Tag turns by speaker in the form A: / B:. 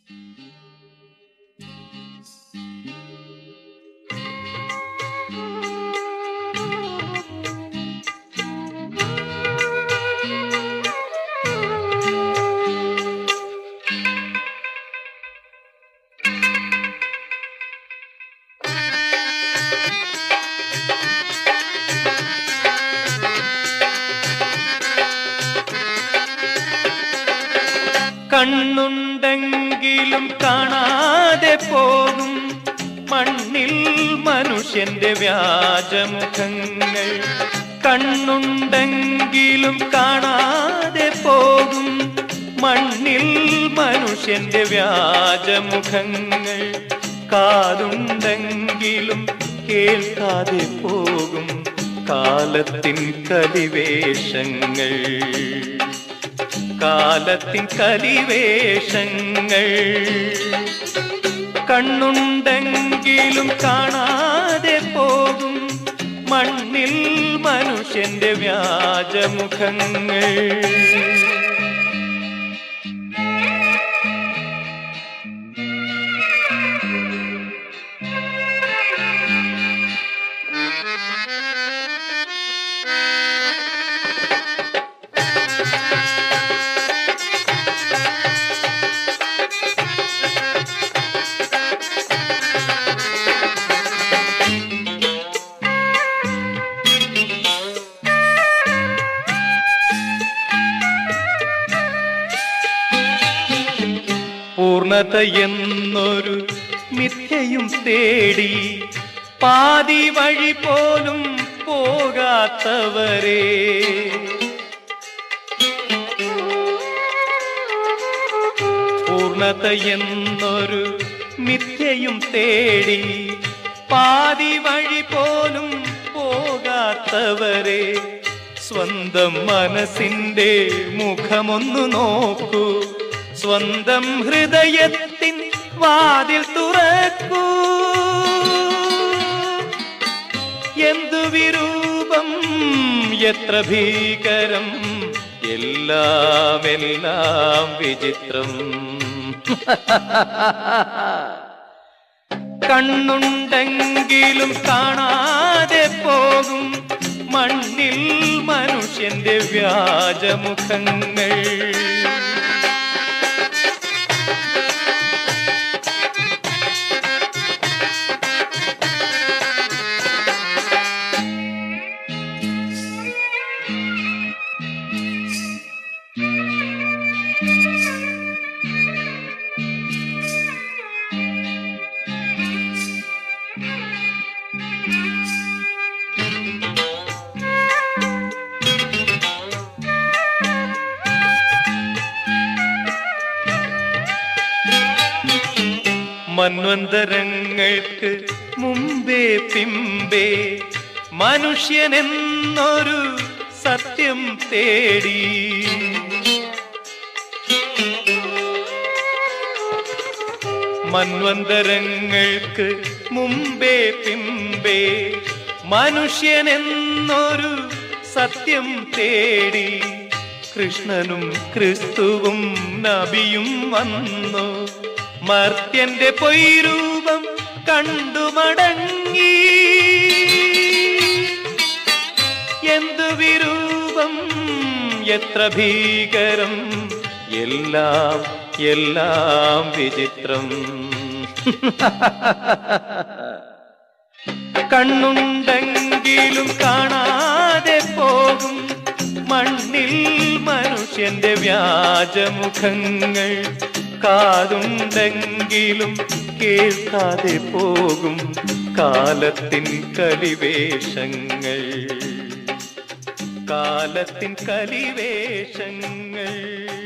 A: കണ്ണുണ്ടെങ്കിലും കാണാതെ പോകും മണ്ണിൽ മനുഷ്യന്റെ വ്യാജമുഖങ്ങൾ കണ്ണുണ്ടെങ്കിലും കാണാതെ പോകും മണ്ണിൽ മനുഷ്യന്റെ വ്യാജമുഖങ്ങൾ കാതുണ്ടെങ്കിലും കേൾക്കാതെ പോകും കാലത്തിൻ കലിവേഷങ്ങൾ കാലത്തിൻ കലിവേഷങ്ങൾ കണ്ണുണ്ടെങ്കിലും കാണാതെ പോകും മണ്ണിൽ മനുഷ്യന്റെ വ്യാജമുഖങ്ങൾ പൂർണത എന്നൊരു മിഥ്യയും തേടി പാതി വഴി പോലും പോകാത്തവരെ പൂർണത എന്നൊരു മിഥ്യയും തേടി പാതി വഴി പോലും പോകാത്തവരെ സ്വന്തം മനസ്സിന്റെ മുഖമൊന്നു നോക്കൂ സ്വന്തം ഹൃദയത്തിൻ വാതിൽ തുറക്കൂ എന്തു വിരൂപം എത്ര ഭീകരം എല്ലാം എല്ലാം വിചിത്രം കണ്ണുണ്ടെങ്കിലും കാണാതെ പോകും മണ്ണിൽ മനുഷ്യന്റെ വ്യാജമുഖങ്ങൾ മന്വന്തരങ്ങൾക്ക് മുമ്പേ പിമ്പേ മനുഷ്യനെന്നൊരു സത്യം തേടി മന്വന്തരങ്ങൾക്ക് മുമ്പേ പിമ്പേ മനുഷ്യനെന്നൊരു സത്യം തേടി കൃഷ്ണനും ക്രിസ്തുവും നബിയും വന്നു മർത്യന്റെ പൊയ്രൂപം കണ്ടു മടങ്ങി എന്തു വിരൂപം എത്ര ഭീകരം എല്ലാം എല്ലാം വിചിത്രം കണ്ണുണ്ടെങ്കിലും കാണാതെ പോകും മണ്ണിൽ മനുഷ്യന്റെ വ്യാജമുഖങ്ങൾ കാതുണ്ടെങ്കിലും കേൾക്കാതെ പോകും കാലത്തിൻ കലിവേഷങ്ങൾ കാലത്തിൻ കലിവേഷങ്ങൾ